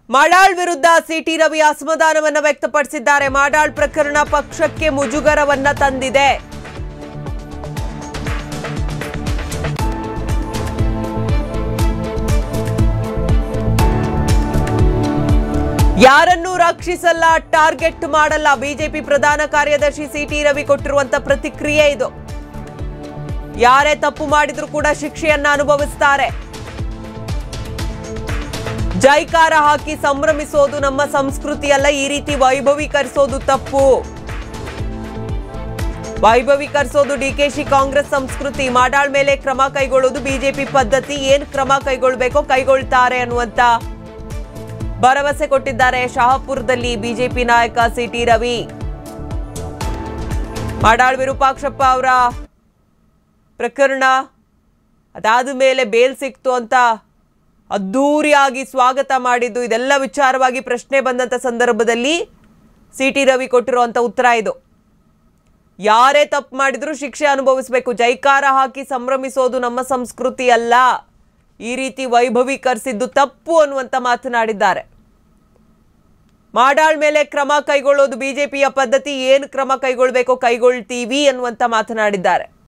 ಮಾಡಾಳ್ ವಿರುದ್ಧ ಸಿಟಿ ರವಿ ಅಸಮಾಧಾನವನ್ನ ವ್ಯಕ್ತಪಡಿಸಿದ್ದಾರೆ ಮಾಡಾಳ್ ಪ್ರಕರಣ ಪಕ್ಷಕ್ಕೆ ಮುಜುಗರವನ್ನ ತಂದಿದೆ ಯಾರನ್ನೂ ರಕ್ಷಿಸಲ್ಲ ಟಾರ್ಗೆಟ್ ಮಾಡಲ್ಲ ಬಿಜೆಪಿ ಪ್ರಧಾನ ಕಾರ್ಯದರ್ಶಿ ಸಿಟಿ ರವಿ ಕೊಟ್ಟಿರುವಂತ ಪ್ರತಿಕ್ರಿಯೆ ಇದು ಯಾರೇ ತಪ್ಪು ಮಾಡಿದ್ರು ಕೂಡ ಶಿಕ್ಷೆಯನ್ನ ಅನುಭವಿಸ್ತಾರೆ ಜೈಕಾರ ಹಾಕಿ ಸಂಭ್ರಮಿಸೋದು ನಮ್ಮ ಸಂಸ್ಕೃತಿ ಅಲ್ಲ ಈ ರೀತಿ ವೈಭವೀಕರಿಸೋದು ತಪ್ಪು ವೈಭವೀಕರಿಸೋದು ಡಿಕೆಶಿ ಕಾಂಗ್ರೆಸ್ ಸಂಸ್ಕೃತಿ ಮಾಡಾಳ್ ಮೇಲೆ ಕ್ರಮ ಕೈಗೊಳ್ಳೋದು ಬಿಜೆಪಿ ಪದ್ಧತಿ ಏನ್ ಕ್ರಮ ಕೈಗೊಳ್ಬೇಕೋ ಕೈಗೊಳ್ತಾರೆ ಅನ್ನುವಂತ ಭರವಸೆ ಕೊಟ್ಟಿದ್ದಾರೆ ಶಹಾಪುರದಲ್ಲಿ ಬಿಜೆಪಿ ನಾಯಕ ಸಿಟಿ ರವಿ ಮಾಡಾಳ್ ವಿರೂಪಾಕ್ಷಪ್ಪ ಅವರ ಪ್ರಕರಣ ಅದಾದ ಮೇಲೆ ಬೇಲ್ ಸಿಕ್ತು ಅಂತ ಅದ್ಧೂರಿಯಾಗಿ ಸ್ವಾಗತ ಮಾಡಿದ್ದು ಇದೆಲ್ಲ ವಿಚಾರವಾಗಿ ಪ್ರಶ್ನೆ ಬಂದಂಥ ಸಂದರ್ಭದಲ್ಲಿ ಸಿ ಟಿ ರವಿ ಕೊಟ್ಟಿರುವಂಥ ಉತ್ತರ ಇದು ಯಾರೇ ತಪ್ಪು ಮಾಡಿದ್ರು ಶಿಕ್ಷೆ ಅನುಭವಿಸಬೇಕು ಜೈಕಾರ ಹಾಕಿ ಸಂಭ್ರಮಿಸೋದು ನಮ್ಮ ಸಂಸ್ಕೃತಿ ಅಲ್ಲ ಈ ರೀತಿ ವೈಭವೀಕರಿಸಿದ್ದು ತಪ್ಪು ಅನ್ನುವಂತ ಮಾತನಾಡಿದ್ದಾರೆ ಮಾಡಾಳ್ ಮೇಲೆ ಕ್ರಮ ಕೈಗೊಳ್ಳೋದು ಬಿಜೆಪಿಯ ಪದ್ಧತಿ ಏನು ಕ್ರಮ ಕೈಗೊಳ್ಬೇಕೋ ಕೈಗೊಳ್ತೀವಿ ಅನ್ನುವಂತ ಮಾತನಾಡಿದ್ದಾರೆ